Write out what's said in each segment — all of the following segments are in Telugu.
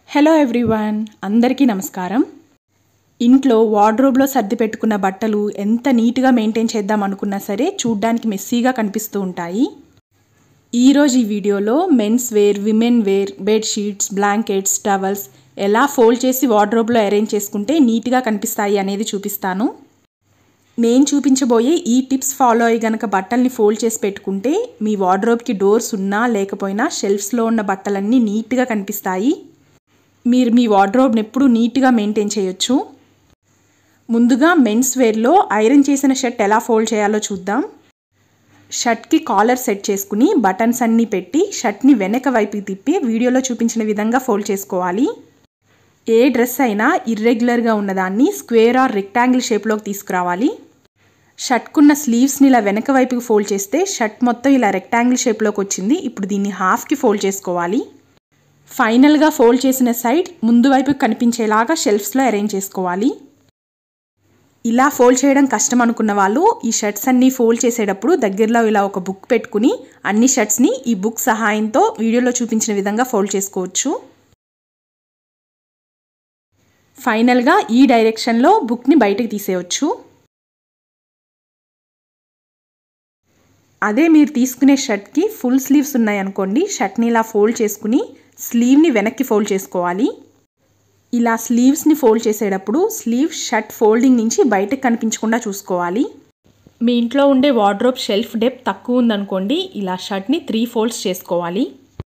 హలో ఎవ్రీవన్ అందరికీ నమస్కారం ఇంట్లో వార్డ్రోబ్లో సర్ది పెట్టుకున్న బట్టలు ఎంత నీట్గా మెయింటైన్ చేద్దాం అనుకున్నా సరే చూడ్డానికి మెస్సీగా కనిపిస్తూ ఉంటాయి ఈరోజు ఈ వీడియోలో men's wear women wear bedsheets blankets towels ఎలా ఫోల్డ్ చేసి వార్డ్రోబ్లో అరేంజ్ చేసుకుంటే నీట్గా కనిపిస్తాయి అనేది చూపిస్తాను నేను చూపించబోయే ఈ టిప్స్ ఫాలో అయ్యి గనక బట్టల్ని ఫోల్డ్ చేసి పెట్టుకుంటే మీ వార్డ్రోబ్కి డోర్స్ ఉన్నా లేకపోయినా షెల్ఫ్స్లో ఉన్న బట్టలన్నీ నీట్గా కనిపిస్తాయి మీరు మీ వార్డ్రోబ్ని ఎప్పుడూ నీట్గా మెయింటైన్ చేయొచ్చు ముందుగా మెన్స్ వేర్లో ఐరన్ చేసిన షర్ట్ ఎలా ఫోల్డ్ చేయాలో చూద్దాం షర్ట్కి కాలర్ సెట్ చేసుకుని బటన్స్ అన్నీ పెట్టి షర్ట్ని వెనక వైపుకి తిప్పి వీడియోలో చూపించిన విధంగా ఫోల్డ్ చేసుకోవాలి ఏ డ్రెస్ అయినా ఇర్రెగ్యులర్గా ఉన్నదాన్ని స్క్వేర్ ఆర్ రెక్టాంగిల్ షేప్లోకి తీసుకురావాలి షర్ట్కున్న స్లీవ్స్ని ఇలా వెనక వైపుకి ఫోల్డ్ చేస్తే షర్ట్ మొత్తం ఇలా రెక్టాంగిల్ షేప్లోకి వచ్చింది ఇప్పుడు దీన్ని హాఫ్కి ఫోల్డ్ చేసుకోవాలి ఫైనల్గా ఫోల్డ్ చేసిన సైడ్ ముందు వైపుకి కనిపించేలాగా షెల్ఫ్స్లో అరేంజ్ చేసుకోవాలి ఇలా ఫోల్డ్ చేయడం కష్టం అనుకున్న వాళ్ళు ఈ షర్ట్స్ అన్నీ ఫోల్డ్ చేసేటప్పుడు దగ్గరలో ఇలా ఒక బుక్ పెట్టుకుని అన్ని షర్ట్స్ని ఈ బుక్ సహాయంతో వీడియోలో చూపించిన విధంగా ఫోల్డ్ చేసుకోవచ్చు ఫైనల్గా ఈ డైరెక్షన్లో బుక్ని బయటకు తీసేయచ్చు అదే మీరు తీసుకునే షర్ట్కి ఫుల్ స్లీవ్స్ ఉన్నాయనుకోండి షర్ట్ని ఇలా ఫోల్డ్ చేసుకుని స్లీవ్ని వెనక్కి ఫోల్డ్ చేసుకోవాలి ఇలా స్లీవ్స్ని ఫోల్డ్ చేసేటప్పుడు స్లీవ్ షర్ట్ ఫోల్డింగ్ నుంచి బయటకు కనిపించకుండా చూసుకోవాలి మీ ఇంట్లో ఉండే వార్డ్రోబ్ షెల్ఫ్ డెప్ తక్కువ ఉందనుకోండి ఇలా షర్ట్ని త్రీ ఫోల్డ్స్ చేసుకోవాలి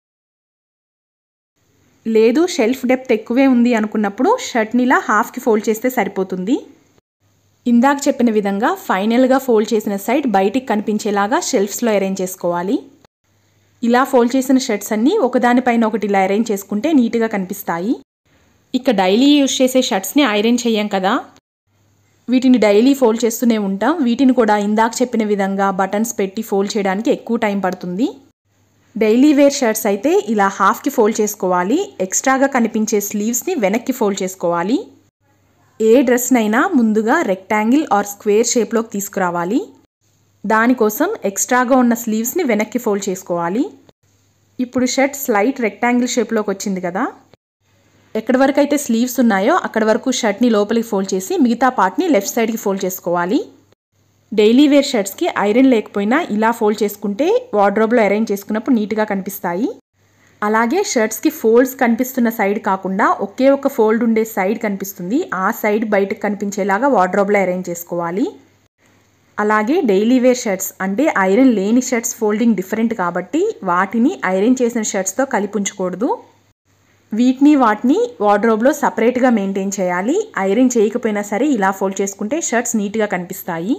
లేదు షెల్ఫ్ డెప్త్ ఎక్కువే ఉంది అనుకున్నప్పుడు షర్ట్ని ఇలా హాఫ్కి ఫోల్డ్ చేస్తే సరిపోతుంది ఇందాక చెప్పిన విధంగా ఫైనల్గా ఫోల్డ్ చేసిన సైడ్ బయటికి కనిపించేలాగా షెల్ఫ్స్లో అరేంజ్ చేసుకోవాలి ఇలా ఫోల్డ్ చేసిన షర్ట్స్ అన్నీ ఒకదానిపైన ఒకటి ఇలా అరేంజ్ చేసుకుంటే నీట్గా కనిపిస్తాయి ఇక డైలీ యూజ్ చేసే షర్ట్స్ని ఐరన్ చేయం కదా వీటిని డైలీ ఫోల్డ్ చేస్తూనే ఉంటాం వీటిని కూడా ఇందాక చెప్పిన విధంగా బటన్స్ పెట్టి ఫోల్డ్ చేయడానికి ఎక్కువ టైం పడుతుంది డైలీ వేర్ షర్ట్స్ అయితే ఇలా హాఫ్కి ఫోల్డ్ చేసుకోవాలి ఎక్స్ట్రాగా కనిపించే స్లీవ్స్ని వెనక్కి ఫోల్డ్ చేసుకోవాలి ఏ డ్రెస్నైనా ముందుగా రెక్టాంగిల్ ఆర్ స్క్వేర్ షేప్లోకి తీసుకురావాలి దానికోసం ఎక్స్ట్రాగా ఉన్న స్లీవ్స్ని వెనక్కి ఫోల్డ్ చేసుకోవాలి ఇప్పుడు షర్ట్ స్లైట్ రెక్టాంగిల్ షేప్లోకి వచ్చింది కదా ఎక్కడి వరకు అయితే స్లీవ్స్ ఉన్నాయో అక్కడ వరకు షర్ట్ని లోపలికి ఫోల్డ్ చేసి మిగతా పార్ట్ని లెఫ్ట్ సైడ్కి ఫోల్డ్ చేసుకోవాలి డైలీ వేర్ షర్ట్స్కి ఐరన్ లేకపోయినా ఇలా ఫోల్డ్ చేసుకుంటే వార్డ్రోబ్లో అరేంజ్ చేసుకున్నప్పుడు నీట్గా కనిపిస్తాయి అలాగే షర్ట్స్కి ఫోల్డ్స్ కనిపిస్తున్న సైడ్ కాకుండా ఒకే ఒక ఫోల్డ్ ఉండే సైడ్ కనిపిస్తుంది ఆ సైడ్ బయటకు కనిపించేలాగా వార్డ్రోబ్లో అరేంజ్ చేసుకోవాలి అలాగే డైలీ వేర్ షర్ట్స్ అంటే ఐరన్ లేని షర్ట్స్ ఫోల్డింగ్ డిఫరెంట్ కాబట్టి వాటిని ఐరన్ చేసిన షర్ట్స్తో కలిపి ఉంచకూడదు వీటిని వాటిని వార్డ్రోబ్లో సపరేట్గా మెయింటైన్ చేయాలి ఐరన్ చేయకపోయినా సరే ఇలా ఫోల్డ్ చేసుకుంటే షర్ట్స్ నీట్గా కనిపిస్తాయి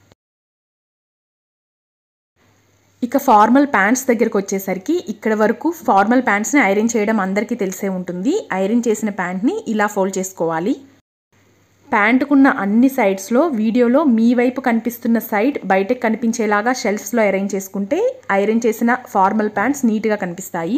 ఇక ఫార్మల్ ప్యాంట్స్ దగ్గరకు వచ్చేసరికి ఇక్కడ వరకు ఫార్మల్ ప్యాంట్స్ని ఐరన్ చేయడం అందరికీ తెలిసే ఉంటుంది ఐరన్ చేసిన ప్యాంట్ని ఇలా ఫోల్డ్ చేసుకోవాలి ప్యాంటుకున్న అన్ని సైడ్స్లో వీడియోలో మీ వైపు కనిపిస్తున్న సైడ్ బయటకు కనిపించేలాగా షెల్ఫ్స్లో అరేంజ్ చేసుకుంటే ఐరన్ చేసిన ఫార్మల్ ప్యాంట్స్ నీట్గా కనిపిస్తాయి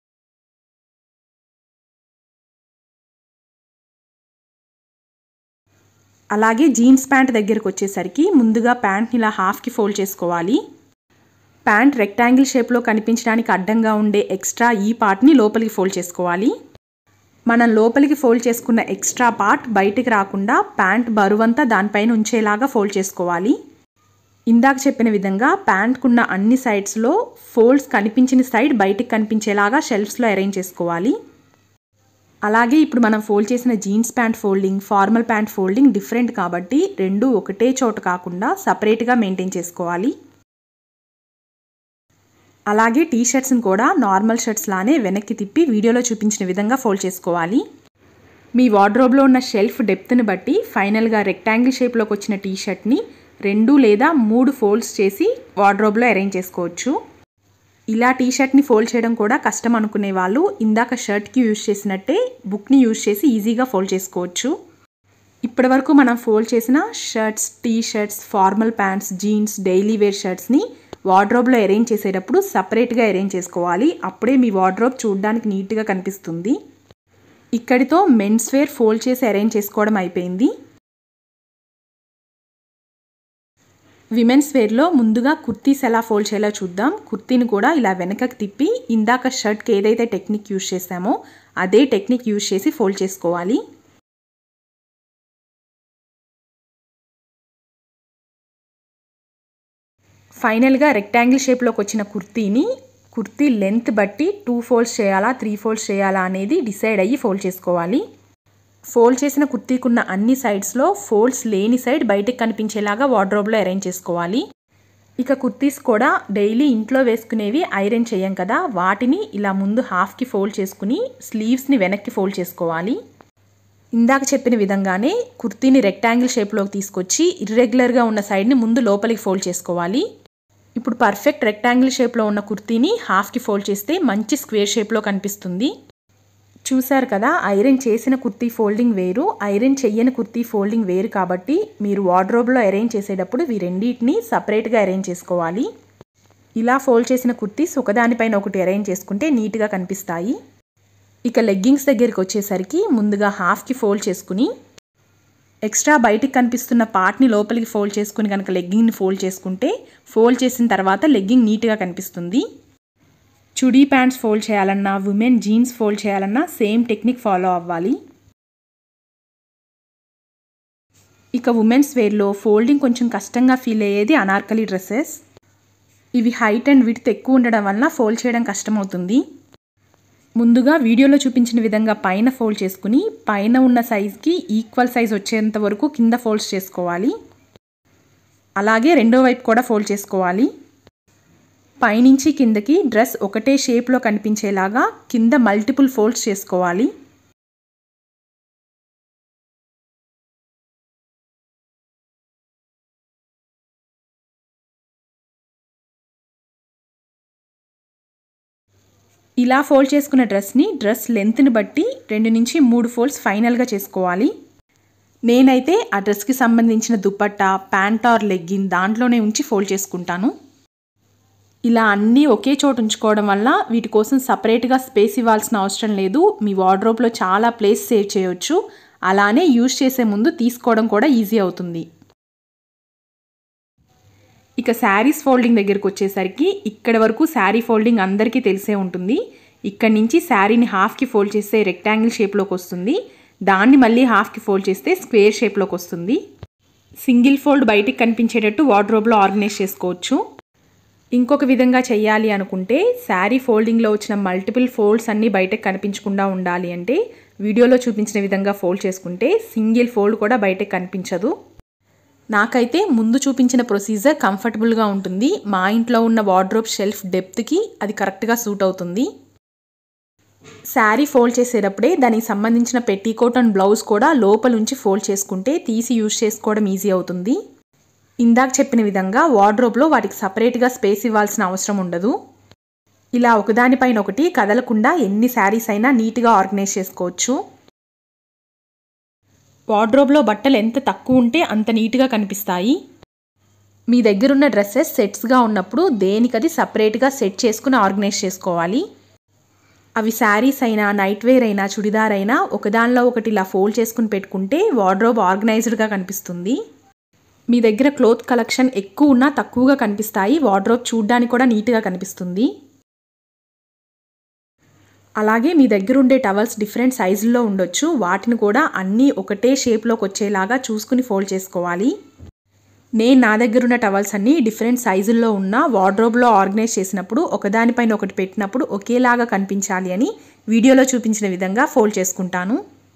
అలాగే జీన్స్ ప్యాంట్ దగ్గరకు వచ్చేసరికి ముందుగా ప్యాంట్ని ఇలా హాఫ్కి ఫోల్డ్ చేసుకోవాలి ప్యాంట్ రెక్టాంగిల్ షేప్లో కనిపించడానికి అడ్డంగా ఉండే ఎక్స్ట్రా ఈ పార్ట్ని లోపలికి ఫోల్డ్ చేసుకోవాలి మనం లోపలికి ఫోల్డ్ చేసుకున్న ఎక్స్ట్రా పార్ట్ బయటికి రాకుండా ప్యాంట్ బరువంతా దానిపైన ఉంచేలాగా ఫోల్డ్ చేసుకోవాలి ఇందాక చెప్పిన విధంగా ప్యాంట్కున్న అన్ని సైడ్స్లో ఫోల్డ్స్ కనిపించిన సైడ్ బయటికి కనిపించేలాగా షెల్ఫ్స్లో అరేంజ్ చేసుకోవాలి అలాగే ఇప్పుడు మనం ఫోల్డ్ చేసిన jeans pant folding formal pant folding different కాబట్టి రెండు ఒకటే చోట కాకుండా సపరేట్గా మెయింటైన్ చేసుకోవాలి అలాగే టీ షర్ట్స్ని కూడా నార్మల్ షర్ట్స్ లానే వెనక్కి తిప్పి వీడియోలో చూపించిన విధంగా ఫోల్డ్ చేసుకోవాలి మీ వార్డ్రోబ్లో ఉన్న షెల్ఫ్ డెప్త్ని బట్టి ఫైనల్గా రెక్టాంగిల్ షేప్లోకి వచ్చిన టీ షర్ట్ని రెండు లేదా మూడు ఫోల్డ్స్ చేసి వార్డ్రోబ్లో అరేంజ్ చేసుకోవచ్చు ఇలా టీ షర్ట్ని ఫోల్డ్ చేయడం కూడా కష్టం అనుకునే వాళ్ళు ఇందాక షర్ట్కి యూజ్ చేసినట్టే బుక్ని యూజ్ చేసి ఈజీగా ఫోల్డ్ చేసుకోవచ్చు ఇప్పటి వరకు మనం ఫోల్డ్ చేసిన shirts T shirts formal pants jeans daily wear షర్ట్స్ని వార్డ్రోబ్లో అరేంజ్ చేసేటప్పుడు సపరేట్గా అరేంజ్ చేసుకోవాలి అప్పుడే మీ వార్డ్రోబ్ చూడడానికి నీట్గా కనిపిస్తుంది ఇక్కడితో మెన్స్ వేర్ ఫోల్డ్ చేసి అరేంజ్ చేసుకోవడం అయిపోయింది విమెన్స్ వేర్లో ముందుగా కుర్తీస్ ఎలా ఫోల్డ్ చేయాలో చూద్దాం కుర్తీని కూడా ఇలా వెనకకి తిప్పి ఇందాక షర్ట్కి ఏదైతే టెక్నిక్ యూజ్ చేసామో అదే టెక్నిక్ యూజ్ చేసి ఫోల్డ్ చేసుకోవాలి ఫైనల్గా రెక్టాంగిల్ షేప్లోకి వచ్చిన కుర్తీని కుర్తీ లెంత్ బట్టి టూ ఫోల్డ్స్ చేయాలా త్రీ ఫోల్డ్స్ చేయాలా అనేది డిసైడ్ అయ్యి ఫోల్డ్ చేసుకోవాలి ఫోల్డ్ చేసిన కుర్తీకున్న అన్ని సైడ్స్లో ఫోల్డ్స్ లేని సైడ్ బయటకు కనిపించేలాగా వార్డ్రోబ్లో అరేంజ్ చేసుకోవాలి ఇక కుర్తీస్ కూడా డైలీ ఇంట్లో వేసుకునేవి ఐరన్ చేయం కదా వాటిని ఇలా ముందు హాఫ్కి ఫోల్డ్ చేసుకుని స్లీవ్స్ని వెనక్కి ఫోల్డ్ చేసుకోవాలి ఇందాక చెప్పిన విధంగానే కుర్తీని రెక్టాంగిల్ షేప్లోకి తీసుకొచ్చి ఇర్రెగ్యులర్గా ఉన్న సైడ్ని ముందు లోపలికి ఫోల్డ్ చేసుకోవాలి ఇప్పుడు పర్ఫెక్ట్ రెక్టాంగిల్ షేప్లో ఉన్న కుర్తీని హాఫ్కి ఫోల్డ్ చేస్తే మంచి స్క్వేర్ షేప్లో కనిపిస్తుంది చూశారు కదా ఐరన్ చేసిన కుర్తీ ఫోల్డింగ్ వేరు ఐరన్ చెయ్యని కుర్తీ ఫోల్డింగ్ వేరు కాబట్టి మీరు వార్డ్రోబ్లో అరేంజ్ చేసేటప్పుడు ఈ రెండింటిని సపరేట్గా అరేంజ్ చేసుకోవాలి ఇలా ఫోల్డ్ చేసిన కుర్తీస్ ఒకదానిపైన ఒకటి అరేంజ్ చేసుకుంటే నీట్గా కనిపిస్తాయి ఇక లెగ్గింగ్స్ దగ్గరికి వచ్చేసరికి ముందుగా హాఫ్కి ఫోల్డ్ చేసుకుని ఎక్స్ట్రా బయటికి కనిపిస్తున్న పార్ట్ని లోపలికి ఫోల్డ్ చేసుకుని కనుక లెగ్గింగ్ని ఫోల్డ్ చేసుకుంటే ఫోల్డ్ చేసిన తర్వాత లెగ్గింగ్ నీట్గా కనిపిస్తుంది చుడీ ప్యాంట్స్ ఫోల్డ్ చేయాలన్నా ఉమెన్ జీన్స్ ఫోల్డ్ చేయాలన్నా సేమ్ టెక్నిక్ ఫాలో అవ్వాలి ఇక ఉమెన్స్ వేర్లో ఫోల్డింగ్ కొంచెం కష్టంగా ఫీల్ అయ్యేది అనార్కలి డ్రెస్సెస్ ఇవి హైట్ అండ్ విడ్త్ ఎక్కువ ఉండడం వలన ఫోల్డ్ చేయడం కష్టమవుతుంది ముందుగా వీడియోలో చూపించిన విధంగా పైన ఫోల్డ్ చేసుకుని పైన ఉన్న సైజ్కి ఈక్వల్ సైజ్ వచ్చేంత వరకు కింద ఫోల్డ్స్ చేసుకోవాలి అలాగే రెండో వైపు కూడా ఫోల్డ్ చేసుకోవాలి పైనుంచి కిందకి డ్రెస్ ఒకటే షేప్లో కనిపించేలాగా కింద మల్టిపుల్ ఫోల్డ్స్ చేసుకోవాలి ఇలా ఫోల్డ్ చేసుకున్న డ్రెస్ని డ్రెస్ లెంత్ని బట్టి రెండు నుంచి మూడు ఫోల్డ్స్ ఫైనల్గా చేసుకోవాలి నేనైతే ఆ డ్రెస్కి సంబంధించిన దుపట్టా ప్యాంట్ ఆర్ లెగ్గిన్ దాంట్లోనే ఉంచి ఫోల్డ్ చేసుకుంటాను ఇలా అన్నీ ఒకే చోటు ఉంచుకోవడం వల్ల వీటి కోసం సపరేట్గా స్పేస్ ఇవ్వాల్సిన అవసరం లేదు మీ వార్డ్రోబ్లో చాలా ప్లేస్ సేవ్ చేయొచ్చు అలానే యూజ్ చేసే ముందు తీసుకోవడం కూడా ఈజీ అవుతుంది ఇక శారీస్ ఫోల్డింగ్ దగ్గరికి వచ్చేసరికి ఇక్కడ వరకు శారీ ఫోల్డింగ్ అందరికీ తెలిసే ఉంటుంది ఇక్కడ నుంచి శారీని హాఫ్కి ఫోల్డ్ చేస్తే రెక్టాంగిల్ షేప్లోకి వస్తుంది దాన్ని మళ్ళీ హాఫ్కి ఫోల్డ్ చేస్తే స్క్వేర్ షేప్లోకి వస్తుంది సింగిల్ ఫోల్డ్ బయటికి కనిపించేటట్టు వార్డ్రోబ్లో ఆర్గనైజ్ చేసుకోవచ్చు ఇంకొక విధంగా చేయాలి అనుకుంటే శారీ ఫోల్డింగ్లో వచ్చిన మల్టిపుల్ ఫోల్డ్స్ అన్నీ బయటకు కనిపించకుండా ఉండాలి అంటే వీడియోలో చూపించిన విధంగా ఫోల్డ్ చేసుకుంటే సింగిల్ ఫోల్డ్ కూడా బయటకు కనిపించదు నాకైతే ముందు చూపించిన ప్రొసీజర్ కంఫర్టబుల్గా ఉంటుంది మా ఇంట్లో ఉన్న వార్డ్రోబ్ షెల్ఫ్ డెప్త్కి అది కరెక్ట్గా సూట్ అవుతుంది శారీ ఫోల్డ్ చేసేటప్పుడే దానికి సంబంధించిన పెట్టీకోట్ అండ్ బ్లౌజ్ కూడా లోపలుంచి ఫోల్డ్ చేసుకుంటే తీసి యూజ్ చేసుకోవడం ఈజీ అవుతుంది ఇందాక చెప్పిన విధంగా వార్డ్రోబ్లో వాటికి సపరేట్గా స్పేస్ ఇవ్వాల్సిన అవసరం ఉండదు ఇలా ఒకదానిపైన ఒకటి కదలకుండా ఎన్ని శారీస్ అయినా నీట్గా ఆర్గనైజ్ చేసుకోవచ్చు వార్డ్రోబ్లో బట్టలు ఎంత తక్కువ ఉంటే అంత నీట్గా కనిపిస్తాయి మీ దగ్గరున్న డ్రెస్సెస్ సెట్స్గా ఉన్నప్పుడు దేనికది సపరేట్గా సెట్ చేసుకుని ఆర్గనైజ్ చేసుకోవాలి అవి శారీస్ అయినా నైట్ వేర్ అయినా చుడిదార్ అయినా ఒకదానిలో ఒకటి ఇలా ఫోల్డ్ చేసుకుని పెట్టుకుంటే వార్డ్రోబ్ ఆర్గనైజ్డ్గా కనిపిస్తుంది మీ దగ్గర క్లోత్ కలెక్షన్ ఎక్కువ ఉన్నా తక్కువగా కనిపిస్తాయి వార్డ్రోబ్ చూడ్డానికి కూడా నీట్గా కనిపిస్తుంది అలాగే మీ దగ్గర ఉండే టవల్స్ డిఫరెంట్ సైజుల్లో ఉండొచ్చు వాటిని కూడా అన్నీ ఒకటే షేప్లోకి వచ్చేలాగా చూసుకుని ఫోల్డ్ చేసుకోవాలి నేను నా దగ్గర ఉన్న టవల్స్ అన్నీ డిఫరెంట్ సైజుల్లో ఉన్న వార్డ్రోబ్లో ఆర్గనైజ్ చేసినప్పుడు ఒకదానిపైన ఒకటి పెట్టినప్పుడు ఒకేలాగా కనిపించాలి అని వీడియోలో చూపించిన విధంగా ఫోల్డ్ చేసుకుంటాను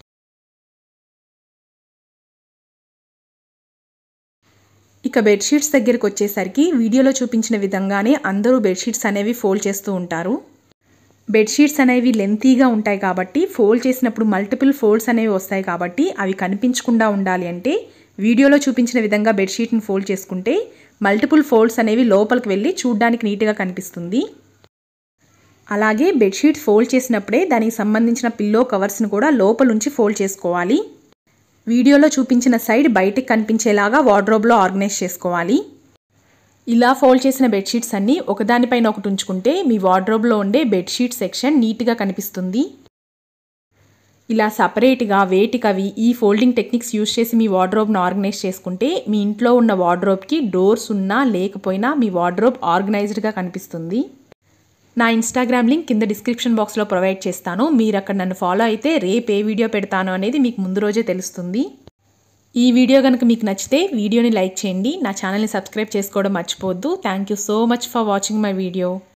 ఇక బెడ్షీట్స్ దగ్గరికి వచ్చేసరికి వీడియోలో చూపించిన విధంగానే అందరూ బెడ్షీట్స్ అనేవి ఫోల్డ్ చేస్తూ ఉంటారు బెడ్షీట్స్ అనేవి లెంతీగా ఉంటాయి కాబట్టి ఫోల్డ్ చేసినప్పుడు మల్టిపుల్ ఫోల్డ్స్ అనేవి వస్తాయి కాబట్టి అవి కనిపించకుండా ఉండాలి అంటే వీడియోలో చూపించిన విధంగా బెడ్షీట్ని ఫోల్డ్ చేసుకుంటే మల్టిపుల్ ఫోల్డ్స్ అనేవి లోపలికి వెళ్ళి చూడ్డానికి నీట్గా కనిపిస్తుంది అలాగే బెడ్షీట్ ఫోల్డ్ చేసినప్పుడే దానికి సంబంధించిన పిల్లో కవర్స్ని కూడా లోపలుంచి ఫోల్డ్ చేసుకోవాలి వీడియోలో చూపించిన సైడ్ బయటికి కనిపించేలాగా వార్డ్రోబ్లో ఆర్గనైజ్ చేసుకోవాలి ఇలా ఫోల్డ్ చేసిన బెడ్షీట్స్ అన్నీ ఒకదానిపైన ఒకటి ఉంచుకుంటే మీ వార్డ్రోబ్లో ఉండే బెడ్షీట్ సెక్షన్ నీట్గా కనిపిస్తుంది ఇలా సపరేట్గా వేటికవి ఈ ఫోల్డింగ్ టెక్నిక్స్ యూస్ చేసి మీ వార్డ్రోబ్ను ఆర్గనైజ్ చేసుకుంటే మీ ఇంట్లో ఉన్న వార్డ్రోబ్కి డోర్స్ ఉన్నా లేకపోయినా మీ వార్డ్రోబ్ ఆర్గనైజ్డ్గా కనిపిస్తుంది నా ఇన్స్టాగ్రామ్ లింక్ కింద డిస్క్రిప్షన్ బాక్స్లో ప్రొవైడ్ చేస్తాను మీరు అక్కడ నన్ను ఫాలో అయితే రేపు ఏ వీడియో పెడతాను అనేది మీకు ముందు రోజే తెలుస్తుంది ఈ వీడియో కనుక మీకు నచ్చితే వీడియోని లైక్ చేయండి నా ఛానల్ని సబ్స్క్రైబ్ చేసుకోవడం మర్చిపోవద్దు thank you so much for watching my video